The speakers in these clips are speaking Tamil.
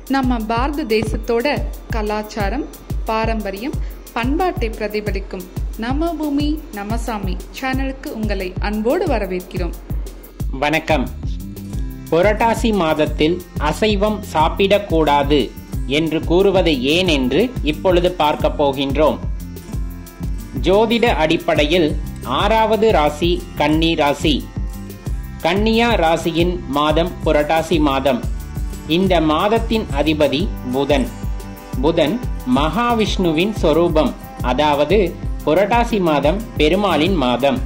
நம்ம பாரத தேசத்தோட கலாச்சாரம் பாரம்பரியம் பண்பாட்டை பிரதிபலிக்கும் நம்ம பூமி நம்ம சாமி சேனலுக்கு உங்களை அன்போடு வரவேற்கிறோம் வணக்கம் புரட்டாசி மாதத்தில் அசைவம் சாப்பிடக்கூடாது என்று கூறுவது ஏன் என்று இப்பொழுது பார்க்க போகின்றோம் ஜோதிட அடிப்படையில் ஆறாவது ராசி கன்னி ராசி கன்னியா ராசியின் மாதம் புரட்டாசி மாதம் இந்த மாதத்தின் அதிபதி புதன் புதன் மகாவிஷ்ணுவின் சொரூபம் அதாவது புரட்டாசி மாதம் பெருமாளின் மாதம்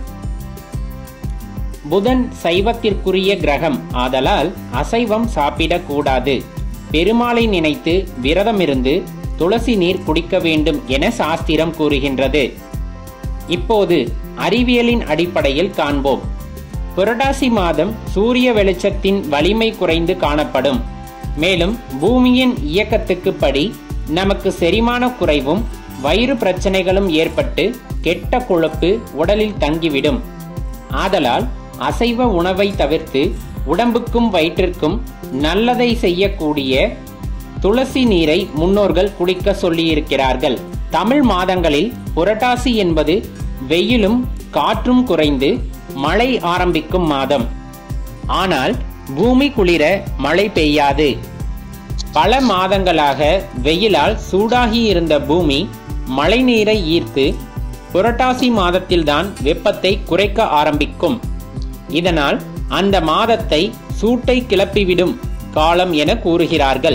புதன் சைவத்திற்குரிய கிரகம் ஆதலால் அசைவம் சாப்பிடக்கூடாது பெருமாளை நினைத்து விரதமிருந்து துளசி நீர் குடிக்க வேண்டும் என சாஸ்திரம் கூறுகின்றது இப்போது அறிவியலின் அடிப்படையில் காண்போம் புரட்டாசி மாதம் சூரிய வெளிச்சத்தின் வலிமை குறைந்து காணப்படும் மேலும் பூமியின் இயக்கத்துக்கு படி நமக்கு செரிமான குறைவும் வயிறு பிரச்சனைகளும் ஏற்பட்டு கெட்ட கொழுப்பு உடலில் தங்கிவிடும் ஆதலால் அசைவ உணவை தவிர்த்து உடம்புக்கும் வயிற்றிற்கும் நல்லதை செய்யக்கூடிய துளசி நீரை முன்னோர்கள் குடிக்க சொல்லியிருக்கிறார்கள் தமிழ் மாதங்களில் புரட்டாசி என்பது வெயிலும் காற்றும் குறைந்து மழை ஆரம்பிக்கும் மாதம் ஆனால் பூமி குளிர மழை பெய்யாது பல மாதங்களாக வெயிலால் சூடாகி இருந்த பூமி மழைநீரை ஈர்த்து புரட்டாசி மாதத்தில்தான் வெப்பத்தை குறைக்க ஆரம்பிக்கும் இதனால் அந்த மாதத்தை சூட்டை கிளப்பிவிடும் காலம் என கூறுகிறார்கள்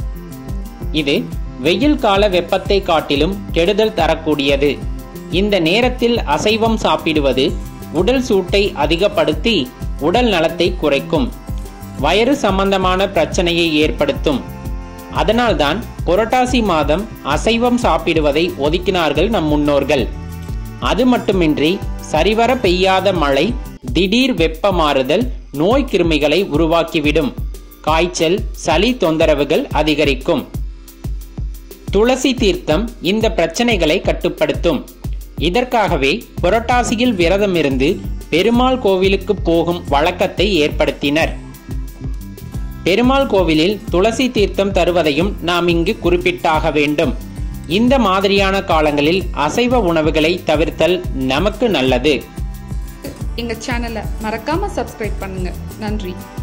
இது வெயில் கால வெப்பத்தை காட்டிலும் கெடுதல் தரக்கூடியது இந்த நேரத்தில் அசைவம் சாப்பிடுவது உடல் சூட்டை அதிகப்படுத்தி உடல் நலத்தை குறைக்கும் வயிறு சம்பந்தமான பிரச்சனையை ஏற்படுத்தும் அதனால்தான் புரட்டாசி மாதம் அசைவம் சாப்பிடுவதை ஒதுக்கினார்கள் நம் முன்னோர்கள் அது மட்டுமின்றி சரிவர பெய்யாத மழை திடீர் வெப்ப மாறுதல் நோய் கிருமிகளை உருவாக்கிவிடும் காய்ச்சல் சளி தொந்தரவுகள் அதிகரிக்கும் துளசி தீர்த்தம் இந்த பிரச்சனைகளை கட்டுப்படுத்தும் இதற்காகவே புரட்டாசியில் விரதமிருந்து பெருமாள் கோவிலுக்கு போகும் வழக்கத்தை ஏற்படுத்தினர் பெருமாள் கோவிலில் துளசி தீர்த்தம் தருவதையும் நாம் இங்கு குறிப்பிட்டாக வேண்டும் இந்த மாதிரியான காலங்களில் அசைவ உணவுகளை தவிர்த்தல் நமக்கு நல்லது எங்க சேனலை மறக்காம சப்ஸ்கிரைப் பண்ணுங்க நன்றி